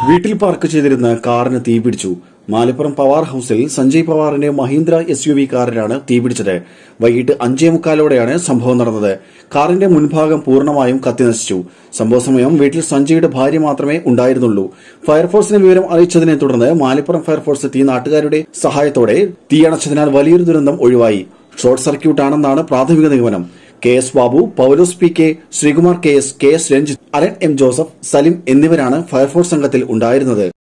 വീട്ടിൽ പാർക്ക് ചെയ്തിരുന്ന കാറിന് തീപിടിച്ചു മാലിപ്പുറം പവാർ ഹൌസിൽ സഞ്ജയ് പവാറിന്റെ മഹീന്ദ്ര എസ് യു വി കാറിനാണ് തീപിടിച്ചത് വൈകിട്ട് അഞ്ചേ മുക്കാലോടെയാണ് സംഭവം നടന്നത് കാറിന്റെ മുൻഭാഗം പൂർണ്ണമായും കത്തിനശിച്ചു സംഭവ സമയം വീട്ടിൽ സഞ്ജയുടെ ഭാര്യ മാത്രമേ ഉണ്ടായിരുന്നുള്ളൂ ഫയർഫോഴ്സിനെ വിവരം അറിയിച്ചതിനെ തുടർന്ന് മാലിപ്പുറം ഫയർഫോഴ്സ് എത്തി നാട്ടുകാരുടെ സഹായത്തോടെ തീയണച്ചതിനാൽ വലിയൊരു ദുരന്തം ഒഴിവായി ഷോർട്ട് സർക്യൂട്ടാണെന്നാണ് പ്രാഥമിക നിഗമനം K S Babu Paulose P K Sreekumar K S K S Ranjith Alan M Joseph Salim എന്നിവരാണ് ഫയർഫോഴ്സ് സംഘത്തിൽ ഉണ്ടായിരുന്നത്